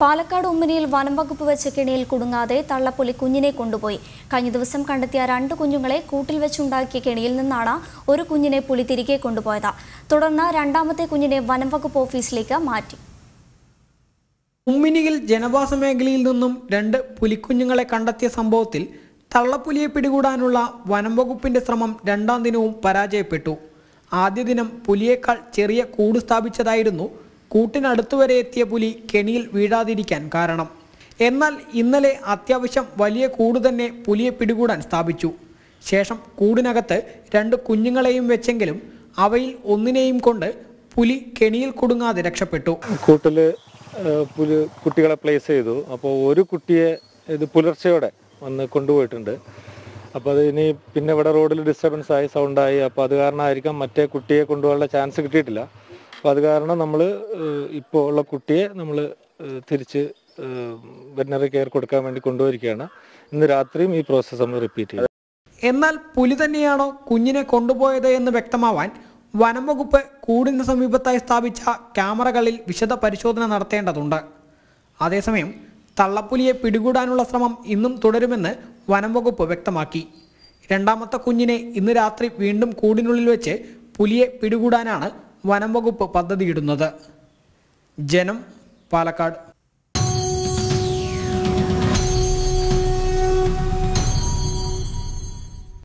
പാലക്കാട് ഉമ്മനിയിൽ വനം വകുപ്പ് വെച്ച കെണിയിൽ കുടുങ്ങാതെ തള്ളപ്പുലി കുഞ്ഞിനെ കൊണ്ടുപോയി കഴിഞ്ഞ ദിവസം കണ്ടെത്തിയ രണ്ട് കുഞ്ഞുങ്ങളെ കൂട്ടിൽ വെച്ചുണ്ടാക്കിയ കെണിയിൽ നിന്നാണ് ഒരു കുഞ്ഞിനെ പുലി തിരികെ കൊണ്ടുപോയത് തുടർന്ന് രണ്ടാമത്തെ കുഞ്ഞിനെ വനം വകുപ്പ് ഓഫീസിലേക്ക് മാറ്റി ഉമ്മിനിയിൽ ജനവാസ മേഖലയിൽ നിന്നും രണ്ട് പുലിക്കുഞ്ഞുങ്ങളെ കണ്ടെത്തിയ സംഭവത്തിൽ തള്ളപ്പുലിയെ പിടികൂടാനുള്ള വനം വകുപ്പിന്റെ ശ്രമം രണ്ടാം ദിനവും പരാജയപ്പെട്ടു ആദ്യ ദിനം പുലിയേക്കാൾ ചെറിയ കൂട് സ്ഥാപിച്ചതായിരുന്നു കൂട്ടിനടുത്തു വരെ എത്തിയ പുലി കെണിയിൽ വീഴാതിരിക്കാൻ കാരണം എന്നാൽ ഇന്നലെ അത്യാവശ്യം വലിയ കൂട് തന്നെ പുലിയെ പിടികൂടാൻ സ്ഥാപിച്ചു ശേഷം കൂടിനകത്ത് രണ്ട് കുഞ്ഞുങ്ങളെയും വെച്ചെങ്കിലും അവയിൽ ഒന്നിനെയും കൊണ്ട് പുലി കെണിയിൽ കുടുങ്ങാതെ രക്ഷപ്പെട്ടു കൂട്ടിൽ പുലി കുട്ടികളെ പ്ലേസ് ചെയ്തു അപ്പോൾ ഒരു കുട്ടിയെ ഇത് പുലർച്ചയോടെ വന്ന് കൊണ്ടുപോയിട്ടുണ്ട് അപ്പോൾ അത് ഇനി പിന്നെ ഇവിടെ റോഡിൽ ഡിസ്റ്റർബൻസ് ആയി സൗണ്ടായി അപ്പോൾ അത് കാരണമായിരിക്കാം മറ്റേ കുട്ടിയെ കൊണ്ടുപോകാനുള്ള ചാൻസ് കിട്ടിയിട്ടില്ല അപ്പോൾ അത് കാരണം നമ്മൾ ഇപ്പോൾ ഉള്ള കുട്ടിയെ നമ്മൾ തിരിച്ച് വെറ്റിനറി കെയർ കൊടുക്കാൻ വേണ്ടി കൊണ്ടുപോയിരിക്കുകയാണ് ഇന്ന് രാത്രിയും ഈ പ്രോസസ്സ് നമ്മൾ റിപ്പീറ്റ് ചെയ്യും എന്നാൽ പുലി തന്നെയാണോ കുഞ്ഞിനെ കൊണ്ടുപോയത് എന്ന് വ്യക്തമാവാൻ വനം വകുപ്പ് കൂടിന് സമീപത്തായി സ്ഥാപിച്ച ക്യാമറകളിൽ വിശദ പരിശോധന നടത്തേണ്ടതുണ്ട് അതേസമയം തള്ളപ്പുലിയെ പിടികൂടാനുള്ള ശ്രമം ഇന്നും തുടരുമെന്ന് വനം വകുപ്പ് വ്യക്തമാക്കി രണ്ടാമത്തെ കുഞ്ഞിനെ ഇന്ന് രാത്രി വീണ്ടും കൂടിനുള്ളിൽ വെച്ച് പുലിയെ പിടികൂടാനാണ് വനം വകുപ്പ് പദ്ധതിയിടുന്നത് ജനം പാലക്കാട്